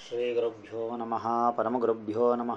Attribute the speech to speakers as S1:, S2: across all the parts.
S1: ಶ್ರೀಗುರುಭ್ಯೋ ನಮಃ ಪರಮಗುರುಭ್ಯೋ ನಮಃ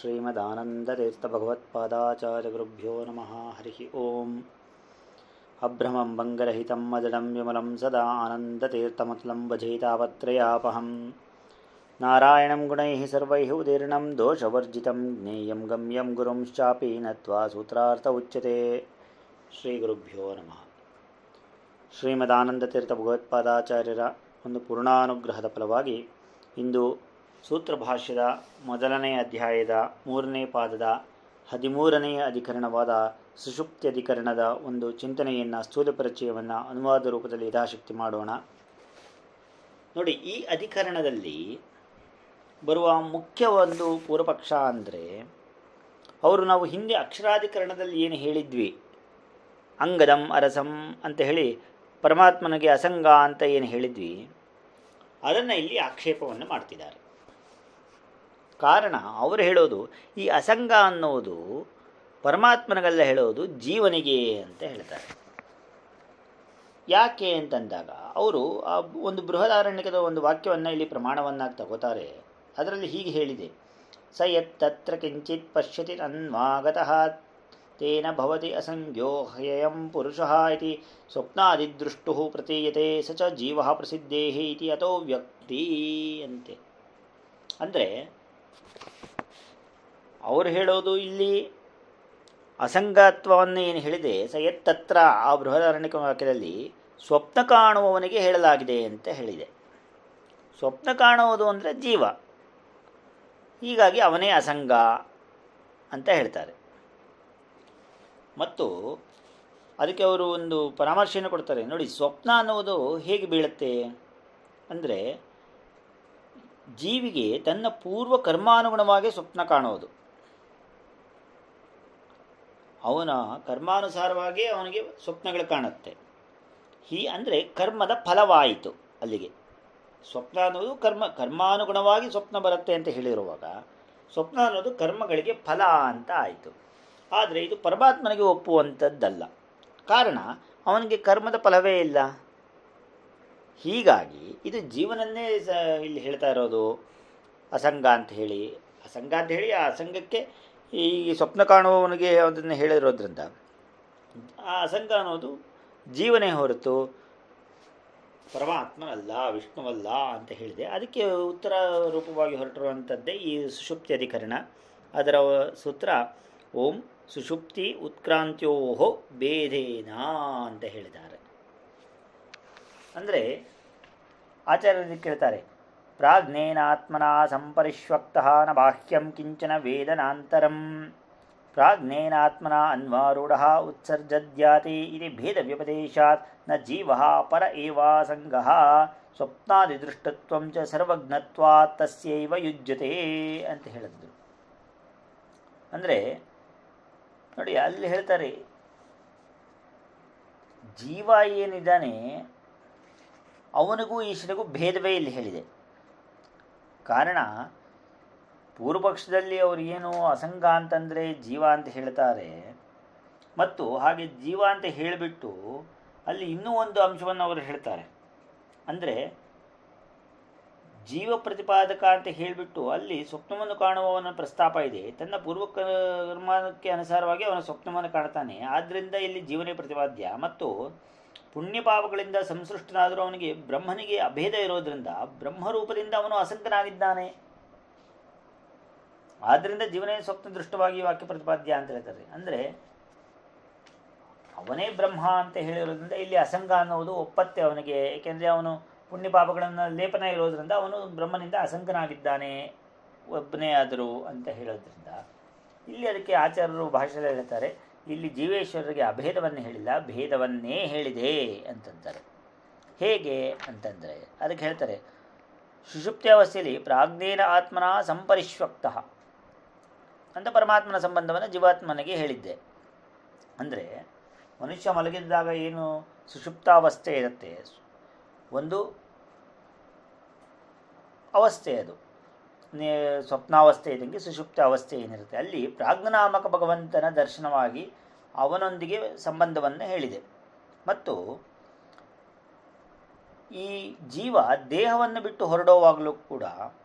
S1: ಶ್ರೀಮದಾನಂದತೀರ್ಥಭಗವತ್ಪಾದಾಚಾರ್ಯಗುರುಭ್ಯೋ ನಮಃ ಹರಿ ಓಂ ಅಭ್ರಮಂ ಭಂಗರಹಿತಂ ಮದಡಂ ವಿಮಲಂ ಸದಾ ಆನಂದತೀರ್ಥಮತಲಂ ಭಜೇತಾವತ್ರಯಾಪಹಂ ನಾರಾಯಣಂ ಗುಣೈಃ ಸರ್ವೈಃ ಉದೀರ್ಣಂ ದೋಷವರ್ಜಿತಂ ಜ್ಞೇಯಂ ಗಮ್ಯಂ ಗುರುಂಶ್ಚಾಪಿ ನತ್ವಾ ಸೂತ್ರಾರ್ಥ ಉಚ್ಯತೆ ಶ್ರೀಗುರುಭ್ಯೋ ನಮಃ ಶ್ರೀಮದಾನಂದತೀರ್ಥ ಭಗವತ್ಪಾದಾಚಾರ್ಯರ ಒಂದು ಪೂರ್ಣಾನುಗ್ರಹದ ಫಲವಾಗಿ ಇಂದು ಸೂತ್ರ ಭಾಷ್ಯದ ಮೊದಲನೆಯ ಅಧ್ಯಾಯದ ಮೂರನೇ ಪಾದದ ಹದಿಮೂರನೆಯ ಅಧಿಕರಣವಾದ ಸುಷುಪ್ತಿ ಅಧಿಕರಣದ ಒಂದು ಚಿಂತನೆಯನ್ನು ಸ್ಥೂಲ ಪರಿಚಯವನ್ನು ಅನುವಾದ ರೂಪದಲ್ಲಿ ಯಥಾಶಕ್ತಿ ಮಾಡೋಣ ನೋಡಿ ಈ ಅಧಿಕರಣದಲ್ಲಿ ಬರುವ ಮುಖ್ಯ ಒಂದು ಪೂರ್ವಪಕ್ಷ ಅಂದರೆ ಅವರು ನಾವು ಹಿಂದೆ ಅಕ್ಷರಾಧಿಕರಣದಲ್ಲಿ ಏನು ಹೇಳಿದ್ವಿ ಅಂಗದಂ ಅರಸಂ ಅಂತ ಹೇಳಿ ಪರಮಾತ್ಮನಿಗೆ ಅಸಂಗ ಅಂತ ಏನು ಹೇಳಿದ್ವಿ ಅದನ್ನು ಇಲ್ಲಿ ಆಕ್ಷೇಪವನ್ನು ಮಾಡ್ತಿದ್ದಾರೆ ಕಾರಣ ಅವರು ಹೇಳೋದು ಈ ಅಸಂಗ ಅನ್ನೋದು ಪರಮಾತ್ಮನಿಗೆಲ್ಲ ಹೇಳೋದು ಜೀವನಿಗೆ ಅಂತ ಹೇಳ್ತಾರೆ ಯಾಕೆ ಅಂತಂದಾಗ ಅವರು ಆ ಒಂದು ಬೃಹದಾರಣ್ಯಕದ ಒಂದು ವಾಕ್ಯವನ್ನು ಇಲ್ಲಿ ಪ್ರಮಾಣವನ್ನಾಗಿ ತಗೋತಾರೆ ಅದರಲ್ಲಿ ಹೀಗೆ ಹೇಳಿದೆ ಸ ಯತ್ತತ್ರ ಕಿಂಚಿತ್ ಪಶ್ಯತಿ ಅನ್ವಾಗತಃ ತೇನ ಭವತಿ ಅಸಂಜ್ಞೋ ಹಯಂ ಪುರುಷಃ ಇತಿ ಸ್ವಪ್ನಾದಿದೃಷ್ಟು ಪ್ರತೀಯತೆ ಸ ಚ ಜೀವ ಪ್ರಸಿದ್ಧೇಹಿ ಇತಿ ಅಥೋ ವ್ಯಕ್ತಿ ಅಂತೆ ಅಂದರೆ ಅವರು ಹೇಳೋದು ಇಲ್ಲಿ ಅಸಂಗತ್ವವನ್ನು ಏನು ಹೇಳಿದೆ ಸ ಎತ್ತತ್ರ ಆ ಬೃಹದಾರಣ್ಯಕ ವಾಕ್ಯದಲ್ಲಿ ಸ್ವಪ್ನ ಕಾಣುವವನಿಗೆ ಹೇಳಲಾಗಿದೆ ಅಂತ ಹೇಳಿದೆ ಸ್ವಪ್ನ ಕಾಣುವುದು ಅಂದರೆ ಜೀವ ಹೀಗಾಗಿ ಅವನೇ ಅಸಂಗ ಅಂತ ಹೇಳ್ತಾರೆ ಮತ್ತು ಅದಕ್ಕೆ ಅವರು ಒಂದು ಪರಾಮರ್ಶೆಯನ್ನು ಕೊಡ್ತಾರೆ ನೋಡಿ ಸ್ವಪ್ನ ಅನ್ನುವುದು ಹೇಗೆ ಬೀಳುತ್ತೆ ಅಂದರೆ ಜೀವಿಗೆ ತನ್ನ ಪೂರ್ವ ಕರ್ಮಾನುಗುಣವಾಗಿ ಸ್ವಪ್ನ ಕಾಣೋದು ಅವನ ಕರ್ಮಾನುಸಾರವಾಗಿ ಅವನಿಗೆ ಸ್ವಪ್ನಗಳು ಕಾಣುತ್ತೆ ಹೀ ಅಂದರೆ ಕರ್ಮದ ಫಲವಾಯಿತು ಅಲ್ಲಿಗೆ ಸ್ವಪ್ನ ಅನ್ನೋದು ಕರ್ಮ ಕರ್ಮಾನುಗುಣವಾಗಿ ಸ್ವಪ್ನ ಬರುತ್ತೆ ಅಂತ ಹೇಳಿರುವಾಗ ಸ್ವಪ್ನ ಅನ್ನೋದು ಕರ್ಮಗಳಿಗೆ ಫಲ ಅಂತ ಆಯಿತು ಆದರೆ ಇದು ಪರಮಾತ್ಮನಿಗೆ ಒಪ್ಪುವಂಥದ್ದಲ್ಲ ಕಾರಣ ಅವನಿಗೆ ಕರ್ಮದ ಫಲವೇ ಇಲ್ಲ ಹೀಗಾಗಿ ಇದು ಜೀವನನ್ನೇ ಸ ಇಲ್ಲಿ ಹೇಳ್ತಾ ಇರೋದು ಅಸಂಗ ಅಂತ ಹೇಳಿ ಅಸಂಗ ಅಂತ ಹೇಳಿ ಆ ಅಸಂಗಕ್ಕೆ ಈ ಸ್ವಪ್ನ ಕಾಣುವವನಿಗೆ ಅದನ್ನು ಹೇಳಿರೋದ್ರಿಂದ ಆ ಅಸಂಗ ಅನ್ನೋದು ಜೀವನೇ ಹೊರತು ಪರಮಾತ್ಮನಲ್ಲ ವಿಷ್ಣುವಲ್ಲ ಅಂತ ಹೇಳಿದೆ ಅದಕ್ಕೆ ಉತ್ತರ ರೂಪವಾಗಿ ಹೊರಟಿರುವಂಥದ್ದೇ ಈ ಸುಷುಪ್ತಿ ಅಧಿಕರಣ ಅದರ ಸೂತ್ರ ಓಂ ಸುಷುಪ್ತಿ ಉತ್ಕ್ರಾಂತ್ಯೋಹೋ ಭೇದೇನ ಅಂತ ಹೇಳಿದ್ದಾರೆ ಅಂದರೆ ಆಚಾರ್ಯರು ಕೇಳ್ತಾರೆ ಪ್ರಾಜ್ಞೇನಾತ್ಮನ ಸಂಪರಿಶ್ವಕ್ತಃ ನ ಬಾಹ್ಯಂ ಕಿಂಚನ ವೇದನಾಂತರಂ ಪ್ರಾಜ್ಞೇನಾತ್ಮನ ಅನ್ವಾರೂಢ ಉತ್ಸರ್ಜದ್ಯಾತಿ ಇದು ಭೇದ ವ್ಯಪದೇಶಾತ್ ನ ಜೀವ ಪರ ಏವಾಸಂಗ ಸ್ವಪ್ನಾದಿದೃಷ್ಟತ್ವ ಚ ಸರ್ವಜ್ಞತ್ವಾತ್ ತಸ್ಯೈವ ಯುಜ್ಯತೆ ಅಂತ ಹೇಳಿದ್ರು ಅಂದರೆ ನೋಡಿ ಅಲ್ಲಿ ಹೇಳ್ತಾರೆ ಜೀವ ಏನಿದ್ದಾನೆ ಅವನಿಗೂ ಈಶ್ವರಿಗೂ ಭೇದವೇ ಇಲ್ಲಿ ಹೇಳಿದೆ ಕಾರಣ ಪೂರ್ವಪಕ್ಷದಲ್ಲಿ ಅವರು ಏನು ಅಸಂಗ ಅಂತಂದರೆ ಜೀವ ಅಂತ ಹೇಳ್ತಾರೆ ಮತ್ತು ಹಾಗೆ ಜೀವ ಅಂತ ಹೇಳಿಬಿಟ್ಟು ಅಲ್ಲಿ ಇನ್ನೂ ಒಂದು ಅಂಶವನ್ನು ಅವರು ಹೇಳ್ತಾರೆ ಅಂದರೆ ಜೀವ ಪ್ರತಿಪಾದಕ ಅಂತ ಹೇಳಿಬಿಟ್ಟು ಅಲ್ಲಿ ಸ್ವಪ್ನವನ್ನು ಕಾಣುವವನ ಪ್ರಸ್ತಾಪ ಇದೆ ತನ್ನ ಪೂರ್ವ ಕರ್ಮಕ್ಕೆ ಅನುಸಾರವಾಗಿ ಅವನ ಸ್ವಪ್ನವನ್ನು ಕಾಣ್ತಾನೆ ಆದ್ದರಿಂದ ಇಲ್ಲಿ ಜೀವನೇ ಪ್ರತಿಪಾದ್ಯ ಮತ್ತು ಪುಣ್ಯ ಪಾಪಗಳಿಂದ ಸಂಸೃಷ್ಟನಾದರೂ ಅವನಿಗೆ ಬ್ರಹ್ಮನಿಗೆ ಅಭೇದ ಇರೋದ್ರಿಂದ ಬ್ರಹ್ಮರೂಪದಿಂದ ಅವನು ಅಸಂಕನಾಗಿದ್ದಾನೆ ಆದ್ದರಿಂದ ಜೀವನೇ ಸ್ವಪ್ನ ದೃಷ್ಟವಾಗಿ ವಾಕ್ಯ ಪ್ರತಿಪಾದ್ಯ ಅಂತ ಹೇಳ್ತಾರೆ ಅಂದರೆ ಅವನೇ ಬ್ರಹ್ಮ ಅಂತ ಹೇಳಿರೋದ್ರಿಂದ ಇಲ್ಲಿ ಅಸಂಗ ಅನ್ನುವುದು ಒಪ್ಪತ್ತೆ ಅವನಿಗೆ ಏಕೆಂದರೆ ಅವನು ಪುಣ್ಯ ಪಾಪಗಳನ್ನು ಲೇಪನ ಇರೋದ್ರಿಂದ ಅವನು ಬ್ರಹ್ಮನಿಂದ ಅಸಂಕನಾಗಿದ್ದಾನೆ ಒಬ್ಬನೇ ಆದರೂ ಅಂತ ಹೇಳೋದ್ರಿಂದ ಇಲ್ಲಿ ಅದಕ್ಕೆ ಆಚಾರ್ಯರು ಭಾಷೆಯಲ್ಲಿ ಹೇಳ್ತಾರೆ ಇಲ್ಲಿ ಜೀವೇಶ್ವರರಿಗೆ ಅಭೇದವನ್ನು ಹೇಳಿಲ್ಲ ಭೇದವನ್ನೇ ಹೇಳಿದೆ ಅಂತಂತಾರೆ ಹೇಗೆ ಅಂತಂದರೆ ಅದಕ್ಕೆ ಹೇಳ್ತಾರೆ ಸುಷುಪ್ತ್ಯಾವಸ್ಥೆಯಲ್ಲಿ ಪ್ರಾಜ್ಞೇನ ಆತ್ಮನ ಸಂಪರಿಶ್ವಕ್ತ ಅಂತ ಪರಮಾತ್ಮನ ಸಂಬಂಧವನ್ನು ಜೀವಾತ್ಮನಿಗೆ ಹೇಳಿದ್ದೆ ಅಂದರೆ ಮನುಷ್ಯ ಮಲಗಿದ್ದಾಗ ಏನು ಸುಷುಪ್ತಾವಸ್ಥೆ ಇರುತ್ತೆ ಒಂದು ಅವಸ್ಥೆ ಅದು ಸ್ವಪ್ನಾವಸ್ಥೆ ಇದ್ದಂಗೆ ಸುಷುಪ್ತ ಅವಸ್ಥೆ ಏನಿರುತ್ತೆ ಅಲ್ಲಿ ಪ್ರಾಜ್ಞನಾಮಕ ಭಗವಂತನ ದರ್ಶನವಾಗಿ ಅವನೊಂದಿಗೆ ಸಂಬಂಧವನ್ನು ಹೇಳಿದೆ ಮತ್ತು ಈ ಜೀವ ದೇಹವನ್ನು ಬಿಟ್ಟು ಹೊರಡೋವಾಗಲೂ ಕೂಡ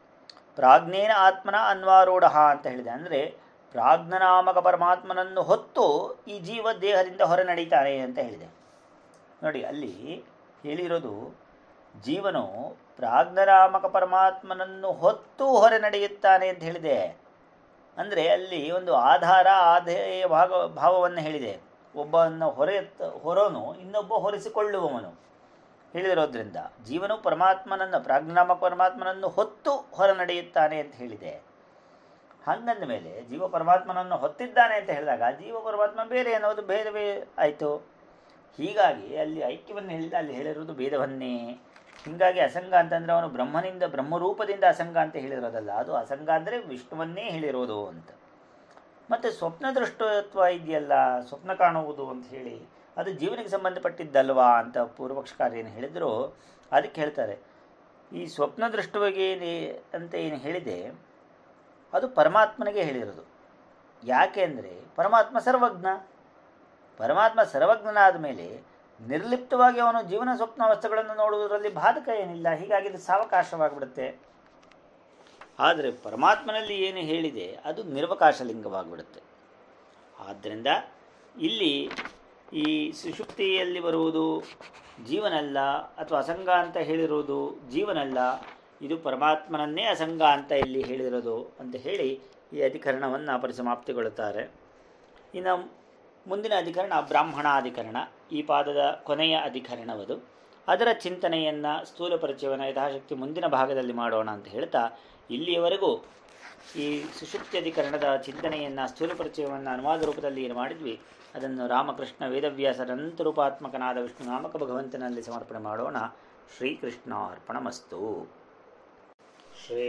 S1: ಪ್ರಾಜ್ಞೇನ ಆತ್ಮನ ಅನ್ವಾರೂಢ ಅಂತ ಹೇಳಿದೆ ಅಂದರೆ ಪ್ರಾಜ್ಞನಾಮಕ ಪರಮಾತ್ಮನನ್ನು ಹೊತ್ತು ಈ ಜೀವ ದೇಹದಿಂದ ಹೊರ ನಡೀತಾನೆ ಅಂತ ಹೇಳಿದೆ ನೋಡಿ ಅಲ್ಲಿ ಹೇಳಿರೋದು ಜೀವನು ಪ್ರಾಜ್ಞನಾಮಕ ಪರಮಾತ್ಮನನ್ನು ಹೊತ್ತು ಹೊರ ನಡೆಯುತ್ತಾನೆ ಅಂತ ಹೇಳಿದೆ ಅಂದರೆ ಅಲ್ಲಿ ಒಂದು ಆಧಾರ ಆಧೇಯ ಭಾಗ ಭಾವವನ್ನು ಹೇಳಿದೆ ಒಬ್ಬನ ಹೊರೆ ಹೊರೋನು ಇನ್ನೊಬ್ಬ ಹೊರಿಸಿಕೊಳ್ಳುವವನು ಹೇಳಿರೋದ್ರಿಂದ ಜೀವನು ಪರಮಾತ್ಮನನ್ನು ಪ್ರಾಜ್ಞಾಮಕ ಪರಮಾತ್ಮನನ್ನು ಹೊತ್ತು ಹೊರ ನಡೆಯುತ್ತಾನೆ ಅಂತ ಹೇಳಿದೆ ಹಂಗಂದ ಮೇಲೆ ಜೀವ ಪರಮಾತ್ಮನನ್ನು ಹೊತ್ತಿದ್ದಾನೆ ಅಂತ ಹೇಳಿದಾಗ ಜೀವ ಪರಮಾತ್ಮ ಬೇರೆ ಅನ್ನೋದು ಭೇದವೇ ಆಯಿತು ಹೀಗಾಗಿ ಅಲ್ಲಿ ಐಕ್ಯವನ್ನು ಹೇಳಿದ ಅಲ್ಲಿ ಹೇಳಿರುವುದು ಭೇದವನ್ನೇ ಹೀಗಾಗಿ ಅಸಂಗ ಅಂತಂದರೆ ಅವನು ಬ್ರಹ್ಮನಿಂದ ಬ್ರಹ್ಮರೂಪದಿಂದ ಅಸಂಗ ಅಂತ ಹೇಳಿರೋದಲ್ಲ ಅದು ಅಸಂಗ ಅಂದರೆ ವಿಷ್ಣುವನ್ನೇ ಹೇಳಿರೋದು ಅಂತ ಮತ್ತು ಸ್ವಪ್ನ ದೃಷ್ಟತ್ವ ಇದೆಯಲ್ಲ ಸ್ವಪ್ನ ಕಾಣುವುದು ಅಂತ ಹೇಳಿ ಅದು ಜೀವನಿಗೆ ಸಂಬಂಧಪಟ್ಟಿದ್ದಲ್ವಾ ಅಂತ ಪೂರ್ವಪಕ್ಷಕಾರ ಏನು ಹೇಳಿದ್ರು ಅದಕ್ಕೆ ಹೇಳ್ತಾರೆ ಈ ಸ್ವಪ್ನ ದೃಷ್ಟವಾಗಿ ಅಂತ ಏನು ಹೇಳಿದೆ ಅದು ಪರಮಾತ್ಮನಿಗೆ ಹೇಳಿರೋದು ಯಾಕೆ ಅಂದರೆ ಪರಮಾತ್ಮ ಸರ್ವಜ್ಞ ಪರಮಾತ್ಮ ಸರ್ವಜ್ಞನಾದ ಮೇಲೆ ನಿರ್ಲಿಪ್ತವಾಗಿ ಅವನು ಜೀವನ ಸ್ವಪ್ನ ವಸ್ತುಗಳನ್ನು ನೋಡುವುದರಲ್ಲಿ ಬಾಧಕ ಏನಿಲ್ಲ ಹೀಗಾಗಿ ಇದು ಸಾವಕಾಶವಾಗಿಬಿಡುತ್ತೆ ಆದರೆ ಪರಮಾತ್ಮನಲ್ಲಿ ಏನು ಹೇಳಿದೆ ಅದು ನಿರ್ವಕಾಶ ಲಿಂಗವಾಗಿಬಿಡುತ್ತೆ ಆದ್ದರಿಂದ ಇಲ್ಲಿ ಈ ಸುಷುಪ್ತಿಯಲ್ಲಿ ಬರುವುದು ಜೀವನಲ್ಲ ಅಥವಾ ಅಸಂಗ ಅಂತ ಹೇಳಿರುವುದು ಜೀವನಲ್ಲ ಇದು ಪರಮಾತ್ಮನನ್ನೇ ಅಸಂಗ ಅಂತ ಇಲ್ಲಿ ಹೇಳಿರೋದು ಅಂತ ಹೇಳಿ ಈ ಅಧಿಕರಣವನ್ನು ಪರಿಸಮಾಪ್ತಿಗೊಳ್ಳುತ್ತಾರೆ ಇನ್ನು ಮುಂದಿನ ಅಧಿಕರಣ ಬ್ರಾಹ್ಮಣಾಧಿಕರಣ ಈ ಪಾದದ ಕೊನೆಯ ಅಧಿಕರಣವದು ಅದರ ಚಿಂತನೆಯನ್ನು ಸ್ಥೂಲ ಪರಿಚಯವನ್ನು ಯಥಾಶಕ್ತಿ ಮುಂದಿನ ಭಾಗದಲ್ಲಿ ಮಾಡೋಣ ಅಂತ ಹೇಳ್ತಾ ಇಲ್ಲಿಯವರೆಗೂ ಈ ಸುಷುಪ್ತಿ ಅಧಿಕರಣದ ಚಿಂತನೆಯನ್ನು ಸ್ಥೂಲ ಪರಿಚಯವನ್ನು ಅನುವಾದ ರೂಪದಲ್ಲಿ ಏನು ಮಾಡಿದ್ವಿ ಅದನ್ನು ರಾಮಕೃಷ್ಣ ವೇದವ್ಯಾಸರ ಅನಂತರೂಪಾತ್ಮಕನಾದ ವಿಷ್ಣು ನಾಮಕ ಭಗವಂತನಲ್ಲಿ ಸಮರ್ಪಣೆ ಮಾಡೋಣ ಶ್ರೀಕೃಷ್ಣಾರ್ಪಣಮಸ್ತು ಶ್ರೀ